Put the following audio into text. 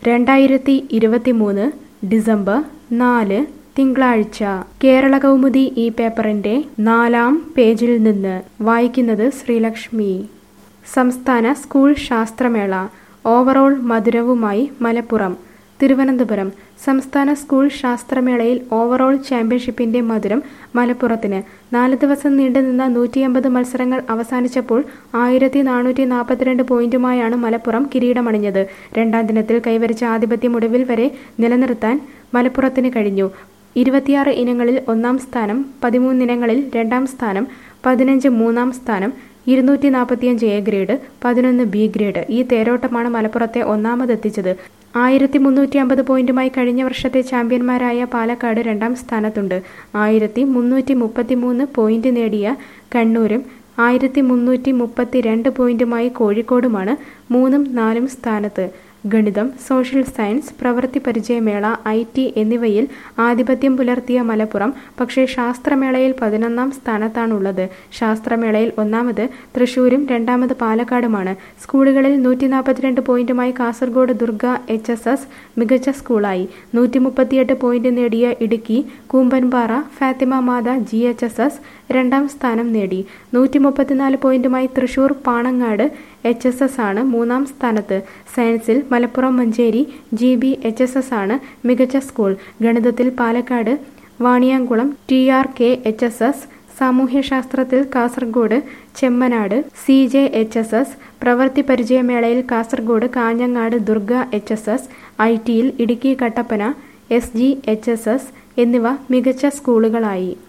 രണ്ടായിരത്തി ഇരുപത്തിമൂന്ന് ഡിസംബർ നാല് തിങ്കളാഴ്ച കേരള കൗമുദി ഈ പേപ്പറിന്റെ നാലാം പേജിൽ നിന്ന് വായിക്കുന്നത് ശ്രീലക്ഷ്മി സംസ്ഥാന സ്കൂൾ ശാസ്ത്രമേള ഓവറോൾ മധുരവുമായി മലപ്പുറം തിരുവനന്തപുരം സംസ്ഥാന സ്കൂൾ ശാസ്ത്രമേളയിൽ ഓവറോൾ ചാമ്പ്യൻഷിപ്പിന്റെ മധുരം മലപ്പുറത്തിന് നാല് ദിവസം നീണ്ടുനിന്ന നൂറ്റിയമ്പത് മത്സരങ്ങൾ അവസാനിച്ചപ്പോൾ ആയിരത്തി നാനൂറ്റി നാൽപ്പത്തിരണ്ട് പോയിന്റുമായാണ് മലപ്പുറം കിരീടമണിഞ്ഞത് രണ്ടാം ദിനത്തിൽ കൈവരിച്ച ആധിപത്യം ഒടുവിൽ വരെ നിലനിർത്താൻ മലപ്പുറത്തിന് കഴിഞ്ഞു ഇരുപത്തിയാറ് ഇനങ്ങളിൽ ഒന്നാം സ്ഥാനം പതിമൂന്ന് ഇനങ്ങളിൽ രണ്ടാം സ്ഥാനം പതിനഞ്ച് മൂന്നാം സ്ഥാനം ഇരുന്നൂറ്റി നാൽപ്പത്തിയഞ്ച് എ ഗ്രേഡ് പതിനൊന്ന് ബി ഗ്രേഡ് ഈ തേരോട്ടമാണ് മലപ്പുറത്തെ ഒന്നാമതെത്തിച്ചത് ആയിരത്തി മുന്നൂറ്റി അമ്പത് പോയിന്റുമായി കഴിഞ്ഞ വർഷത്തെ ചാമ്പ്യന്മാരായ പാലക്കാട് രണ്ടാം സ്ഥാനത്തുണ്ട് ആയിരത്തി മുന്നൂറ്റി മുപ്പത്തി മൂന്ന് പോയിന്റ് നേടിയ കണ്ണൂരും ആയിരത്തി മുന്നൂറ്റി മുപ്പത്തി രണ്ട് പോയിന്റുമായി കോഴിക്കോടുമാണ് മൂന്നും നാലും സ്ഥാനത്ത് ഗണിതം സോഷ്യൽ സയൻസ് പ്രവൃത്തി പരിചയമേള ഐ ടി എന്നിവയിൽ ആധിപത്യം പുലർത്തിയ മലപ്പുറം പക്ഷേ ശാസ്ത്രമേളയിൽ പതിനൊന്നാം സ്ഥാനത്താണുള്ളത് ശാസ്ത്രമേളയിൽ ഒന്നാമത് തൃശൂരും രണ്ടാമത് പാലക്കാടുമാണ് സ്കൂളുകളിൽ നൂറ്റി നാൽപ്പത്തിരണ്ട് പോയിന്റുമായി Kasaragod Durga H S S മികച്ച സ്കൂളായി നൂറ്റി മുപ്പത്തിയെട്ട് പോയിന്റ് നേടിയ Idukki Koombanpara Fathima Matha G H S S രണ്ടാം സ്ഥാനം നേടി നൂറ്റി മുപ്പത്തിനാല് പോയിന്റുമായി Thrissur Panangad H S S ആണ് മൂന്നാം സ്ഥാനത്ത് സയൻസിൽ Malappuram Manjeri G B H S S ആണ് മികച്ച സ്കൂൾ ഗണിതത്തിൽ Palakkad Vaniyamkulam T R K H S S സാമൂഹ്യശാസ്ത്രത്തിൽ Kasaragod Chemmanad C J H S S പ്രവൃത്തി പരിചയമേളയിൽ Kasaragod Kanhangad Durga H S S I ടിയിൽ Idukki Kattappana S G H S S എന്നിവ മികച്ച സ്കൂളുകളായി